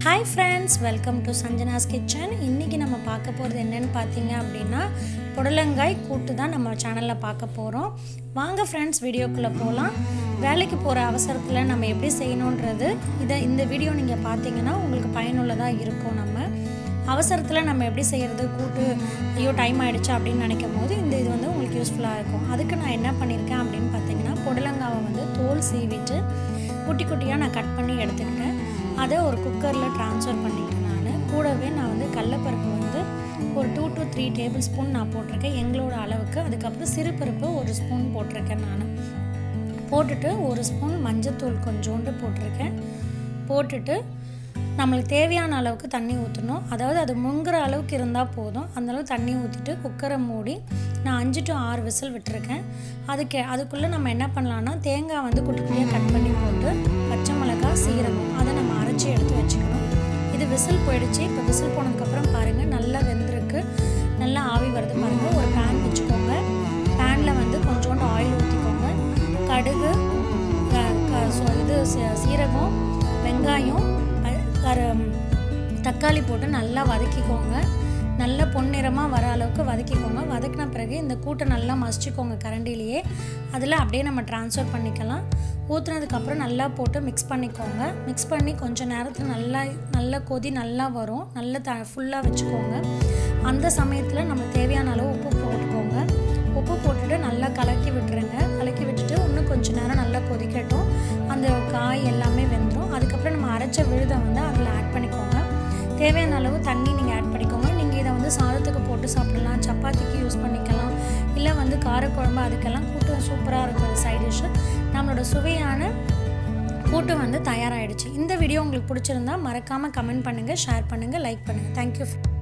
hi friends welcome to Sanjana's kitchen இன்றைக்கி நம்ம பார்க்க போகிறது என்னென்னு பார்த்தீங்க அப்படின்னா புடலங்காய் கூட்டு தான் நம்ம சேனலில் பார்க்க போகிறோம் வாங்க ஃப்ரெண்ட்ஸ் வீடியோக்குள்ளே போகலாம் வேலைக்கு போகிற அவசரத்தில் நம்ம எப்படி செய்யணுன்றது இதை இந்த வீடியோ நீங்கள் பார்த்தீங்கன்னா உங்களுக்கு பயனுள்ளதாக இருக்கும் நம்ம அவசரத்தில் நம்ம எப்படி செய்கிறது கூட்டு ஐயோ டைம் ஆகிடுச்சு அப்படின்னு நினைக்கும் போது இந்த இது வந்து உங்களுக்கு யூஸ்ஃபுல்லாக இருக்கும் அதுக்கு நான் என்ன பண்ணியிருக்கேன் அப்படின்னு பார்த்தீங்கன்னா புடலங்காவை வந்து தோல் சீவிட்டு குட்டி குட்டியாக நான் கட் பண்ணி எடுத்துக்கிட்டேன் அதை ஒரு குக்கரில் ட்ரான்ஸ்ஃபர் பண்ணிட்டேன் நான் கூடவே நான் வந்து கடலப்பருப்பு வந்து ஒரு two to three tablespoon நான் போட்டிருக்கேன் எங்களோட அளவுக்கு அதுக்கப்புறம் சிறுபருப்பு ஒரு ஸ்பூன் போட்டிருக்கேன் நான் போட்டுட்டு ஒரு ஸ்பூன் மஞ்சத்தூள் கொஞ்சோண்டு போட்டிருக்கேன் போட்டுட்டு நம்மளுக்கு தேவையான அளவுக்கு தண்ணி ஊற்றணும் அதாவது அது முங்குற அளவுக்கு இருந்தால் போதும் அந்தளவுக்கு தண்ணி ஊற்றிட்டு குக்கரை மூடி நான் அஞ்சு டு ஆறு விசில் விட்டுருக்கேன் அதுக்கு அதுக்குள்ளே நம்ம என்ன பண்ணலான்னா தேங்காய் வந்து குட்டி குட்டியாக கட் பண்ணி போட்டு பச்சை மிளகாய் சீரகம் அதை நம்ம அரைச்சி எடுத்து வச்சுக்கணும் இது விசில் போயிடுச்சு இப்போ விசில் போனதுக்கப்புறம் பாருங்கள் நல்லா வெந்திருக்கு நல்லா ஆவி வருது பாருங்கள் ஒரு பேன் வச்சுக்கோங்க பேனில் வந்து கொஞ்சோண்டு ஆயில் ஊற்றிக்கோங்க கடுகு இது சீரகம் வெங்காயம் கர தக்காளி போட்டு நல்லா வதக்கிக்கோங்க நல்ல பொன்னிறமாக வர அளவுக்கு வதக்கிக்கோங்க வதக்கின பிறகு இந்த கூட்டை நல்லா மசிச்சுக்கோங்க கரண்டிலேயே அதில் அப்படியே நம்ம ட்ரான்ஸ்ஃபர் பண்ணிக்கலாம் ஊற்றுனதுக்கப்புறம் நல்லா போட்டு மிக்ஸ் பண்ணிக்கோங்க மிக்ஸ் பண்ணி கொஞ்சம் நேரத்தில் நல்லா நல்லா கொதி நல்லா வரும் நல்லா த ஃபுல்லாக வச்சுக்கோங்க அந்த சமயத்தில் நம்ம தேவையான அளவு உப்பு போட்டுக்கோங்க உப்பு போட்டுட்டு நல்லா கலக்கி விட்டுருங்க கலக்கி விட்டுட்டு இன்னும் கொஞ்சம் நேரம் நல்லா கொதிக்கட்டும் அந்த காய் எல்லாமே வெந்துடும் அதுக்கப்புறம் நம்ம அரைச்ச விழுதை வந்து அதில் ஆட் பண்ணிக்கோங்க தேவையான அளவு தண்ணி நீங்கள் ஆட் பண்ணிக்கோங்க நீங்கள் இதை வந்து சாதத்துக்கு போட்டு சாப்பிடலாம் சப்பாத்திக்கு யூஸ் பண்ணிக்கலாம் இல்லை வந்து காரக்குழம்பு அதுக்கெல்லாம் கூட்டு சூப்பராக இருக்கும் சைட் டிஷ்ஷு நம்மளோட சுவையான கூட்டு வந்து தயாராகிடுச்சு இந்த வீடியோ உங்களுக்கு பிடிச்சிருந்தா மறக்காமல் கமெண்ட் பண்ணுங்கள் ஷேர் பண்ணுங்கள் லைக் பண்ணுங்கள் தேங்க்யூ